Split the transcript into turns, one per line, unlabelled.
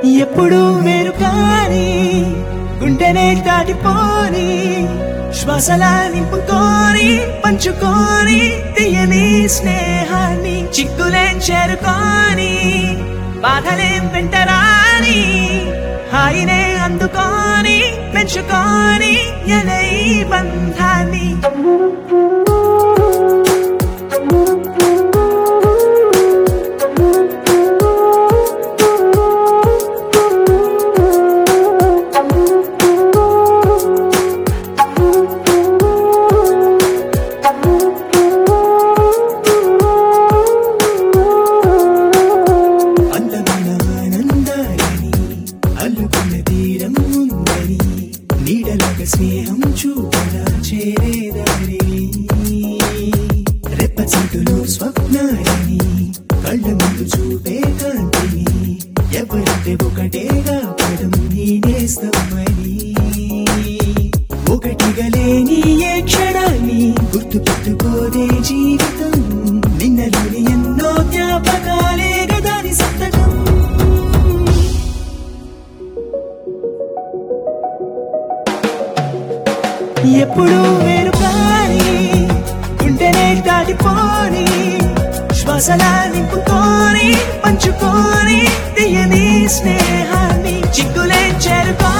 ఎప్పుడు వేరు కాని గుండెనే దాటిపోని శ్వాసలా నింపుకొని పంచుకొని తీయని స్నేహాన్ని చిక్కులేం చేరుకొని బాధలేం వెంటరాని హాయినే అందుకొని పెంచుకొని ఎలై బంధాన్ని అందమైన ఆనందాలని అల్లుకున్న తీరం ఉందని నీడలాగా స్నేహం చూపగా చేరేదారి రెప్ప చీటులు స్వప్నాలని కళ్ళ ముందు చూపే కాంతిని ఎవరంటే ఒకటేగా పదం నేనేస్తామని ఒకటిగా లేని ఏ క్షణాన్ని గుర్తు పెట్టుకోదే జీవితం నిన్నలోని ఎన్నో జ్ఞాపకాలే గదాని సంతకం ఎప్పుడు వేరు కాని గుండెనే దాటిపోని శ్వాసలా నింపుకొని పంచుకొని తీయని స్నేహాన్ని చిక్కులే చేరుకొని